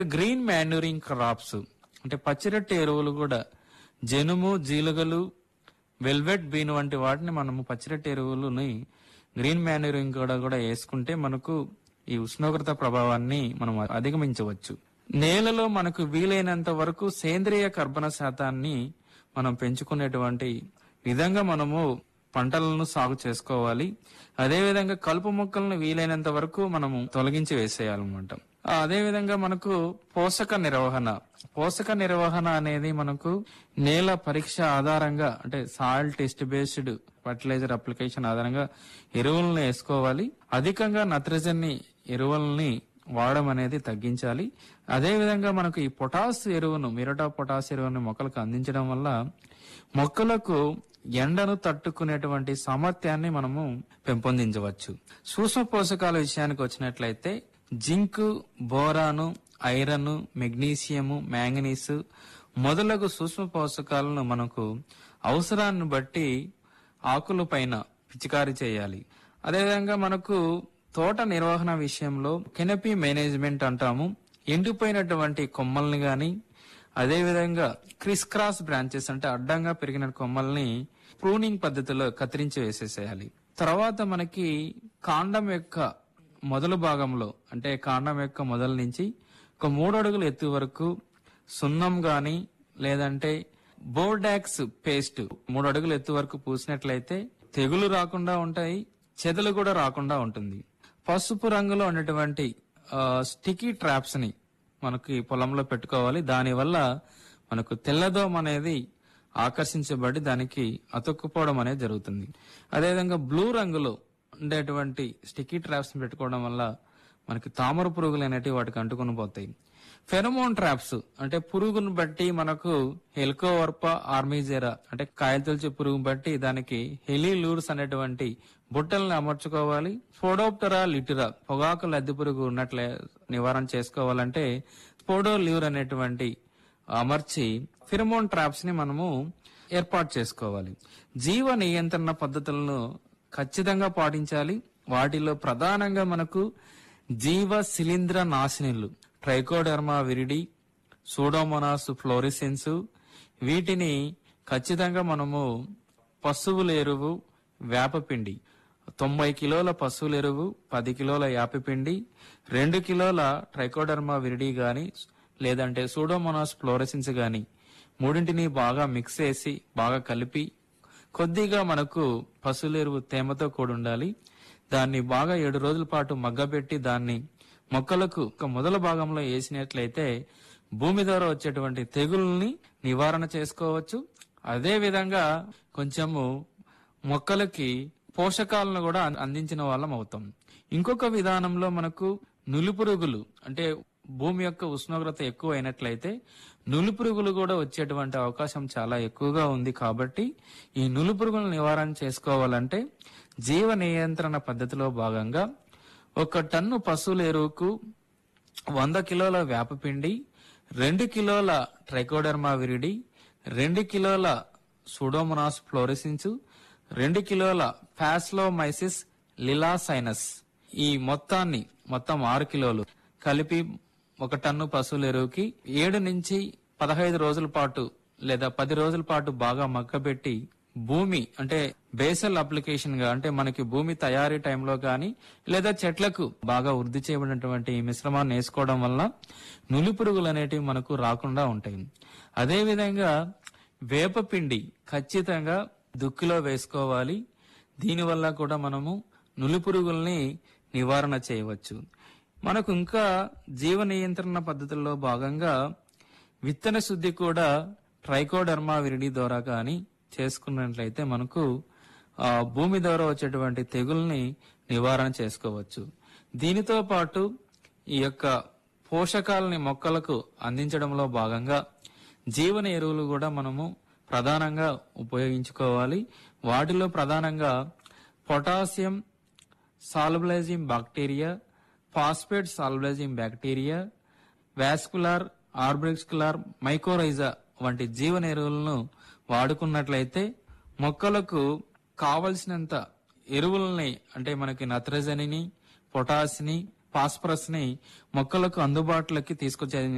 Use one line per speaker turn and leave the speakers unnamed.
green మాన్యూరింగ్ crops అంటే పచ్చిరొట్టె ఎరువులు కూడా జనుము జీలుగలు వెల్వెట్ బీన్ వంటి వాటిని మనము పచ్చిరొట్టె ఎరువులని గ్రీన్ మాన్యూరింగ్ కూడా కూడా వేసుకుంటే మనకు ఈ ఉష్ణోగ్రత ప్రభావాన్ని మనం అధిగమించవచ్చు నేలలో మనకు వీలైనంత వరకు సేంద్రియ కర్బన శాతాన్ని మనం పెంచుకునేటువంటి విధంగా మనము పంటలను సాగు చేసుకోవాలి అదేవిధంగా కలుపు మొక్కలను వీలైనంత వరకు మనము తొలగించి వేసేయాలన్నమాట ఆ, అదేవిధంగా మనకు పోషక నిర్వహణ పోషక నిర్వహణ అనేది మనకు నేల పరీక్ష ఆధారంగా అంటే soil test based fertiliser application ఆధారంగా ఎరువులను వేసుకోవాలి అధికంగా నత్రజని ఎరువులని వాడడం అనేది తగ్గించాలి అదే విధంగా మనకు ఈ పొటాస్ ఎరువును మిరటా పొటాస్ ఎరువును మొక్కలకు అందించడం వల్ల మొక్కలకు ఎండను తట్టుకునేటువంటి సామర్థ్యాన్ని మనము పెంపొందించవచ్చు సూక్ష్మ పోషకాల విషయానికి వచ్చినట్లయితే జింక్ బోరాను ఐరన్ మెగ్నీషియము మ్యాంగనీస్ మొదలగు సూక్ష్మ పోషకాలను మనకు అవసరాన్ని బట్టి ఆకుల పైన పిచికారీ చేయాలి అదేవిధంగా మనకు తోట నిర్వహణ విషయంలో కెనపీ మేనేజ్మెంట్ అంటాము ఎండిపోయినటువంటి కొమ్మల్ని గాని అదేవిధంగా క్రిస్ క్రాస్ బ్రాంచెస్ అంటే అడ్డంగా పెరిగిన కొమ్మల్ని ప్రూనింగ్ పద్ధతిలో కత్తిరించి వేసేసేయాలి తర్వాత మనకి కాండం యొక్క మొదలు భాగంలో అంటే కాండం యొక్క మొదలు నుంచి ఒక మూడు అడుగుల ఎత్తు వరకు సున్నం గాని లేదంటే బోర్డాక్స్ పేస్ట్ మూడు అడుగుల ఎత్తు వరకు పూసినట్లయితే తెగులు రాకుండా ఉంటాయి చెదలు కూడా రాకుండా ఉంటుంది పసుపు రంగులో ఉన్నటువంటి స్టికీ ట్రాప్స్ ని మనకి పొలంలో పెట్టుకోవాలి దానివల్ల మనకు తెల్లదోమ అనేది ఆకర్షించబడి దానికి అతుక్కుపోవడం అనేది జరుగుతుంది అదేవిధంగా బ్లూ రంగులో ఉండేటువంటి స్టిక్కీ ట్రాప్స్ పెట్టుకోవడం వల్ల మనకి తామర పురుగులు అనేటివి వాటికి అంటుకొని పోతాయి ఫెరమోన్ ట్రాప్స్ అంటే పురుగును బట్టి మనకు హెల్కోవర్ప ఆర్మీజెరా అంటే కాయలు తొలిచే పురుగు బట్టి దానికి హెలిలూర్స్ అనేటువంటి బుట్టల్ని అమర్చుకోవాలి స్పోడోప్టరా లిటిరా పొగాకు లద్దె పురుగు ఉన్నట్లే నివారణ చేసుకోవాలంటే స్పోడోల్యూర్ అనేటువంటి అమర్చి ఫిరమోన్ ట్రాప్స్ ని మనము ఏర్పాటు చేసుకోవాలి జీవ నియంత్రణ పద్ధతులను ఖచ్చితంగా పాటించాలి వాటిలో ప్రధానంగా మనకు జీవ శిలీంద్ర నాశినులు ట్రైకోడర్మా విరిడి సూడోమోనాస్ ఫ్లోరిసెన్స్ వీటిని ఖచ్చితంగా మనము పశువుల ఎరువు వేపపిండి తొంభై కిలోల పశువుల ఎరువు పది కిలోల యాపపిండి రెండు కిలోల ట్రైకోడర్మా విరిడి గాని లేదంటే సూడోమోనాస్ ఫ్లోరసెన్స్ గాని మూడింటిని బాగా మిక్స్ చేసి బాగా కలిపి కొద్దిగా మనకు పశువుల ఎరువు తేమతో కూడి ఉండాలి దాన్ని బాగా ఏడు రోజుల పాటు మగ్గబెట్టి దాన్ని మొక్కలకు ఒక మొదల భాగంలో వేసినట్లయితే భూమి ద్వారా వచ్చేటువంటి తెగుల్ని నివారణ చేసుకోవచ్చు అదే విధంగా కొంచెము మొక్కలకి పోషకాలను కూడా అం- అందించిన వాళ్ళం అవుతాం ఇంకొక విధానంలో మనకు నులిపురుగులు అంటే భూమి యొక్క ఉష్ణోగ్రత ఎక్కువ అయినట్లయితే నులిపురుగులు కూడా వచ్చేటువంటి అవకాశం చాలా ఎక్కువగా ఉంది కాబట్టి ఈ నులిపురుగుల నివారణ చేసుకోవాలంటే జీవ నియంత్రణ పద్ధతిలో భాగంగా ఒక టన్ను పశువుల ఎరువుకు వంద కిలోల వేపపిండి రెండు కిలోల ట్రైకోడర్మా విరిడి రెండు కిలోల సూడోమోనాస్ ఫ్లోరిసిన్స్ రెండు కిలోల ఫాస్లోమైసిస్ లిలాసైనస్ ఈ మొత్తాన్ని మొత్తం ఆరు కిలోలు కలిపి ఒక టన్ను పశువుల ఎరువుకి ఏడు నుంచి పదహైదు రోజుల పాటు లేదా పది రోజుల పాటు బాగా మగ్గబెట్టి భూమి అంటే బేసల్ అప్లికేషన్ గా అంటే మనకి భూమి తయారీ టైంలో కానీ లేదా చెట్లకు బాగా వృద్ధి చేయబడినటువంటి ఈ మిశ్రమాన్ని వేసుకోవడం వల్ల నులి పురుగులు అనేటివి మనకు రాకుండా ఉంటాయి అదే విధంగా వేపపిండి ఖచ్చితంగా దుక్కిలో వేసుకోవాలి దీనివల్ల కూడా మనము నులి పురుగుల్ని నివారణ చేయవచ్చు మనకు ఇంకా జీవ నియంత్రణ పద్ధతుల్లో భాగంగా విత్తన శుద్ధి కూడా ట్రైకోడర్మా విరిడి ద్వారా కానీ చేసుకున్నట్లయితే మనకు ఆ, భూమి ద్వారా వచ్చేటువంటి తెగుల్ని నివారణ చేసుకోవచ్చు దీనితో పాటు ఈ యొక్క పోషకాలని మొక్కలకు అందించడంలో భాగంగా జీవన ఎరువులు కూడా మనము ప్రధానంగా ఉపయోగించుకోవాలి వాటిలో ప్రధానంగా potassium solubilising bacteria phosphate solubilising bacteria vascular arbuscular mycorrhiza వంటి జీవన ఎరువులను వాడుకున్నట్లయితే మొక్కలకు కావలసినంత ఎరువులని అంటే మనకి నత్రజనిని పొటాషిని ఫాస్ఫరస్ ని మొక్కలకు అందుబాటులోకి తీసుకొచ్చే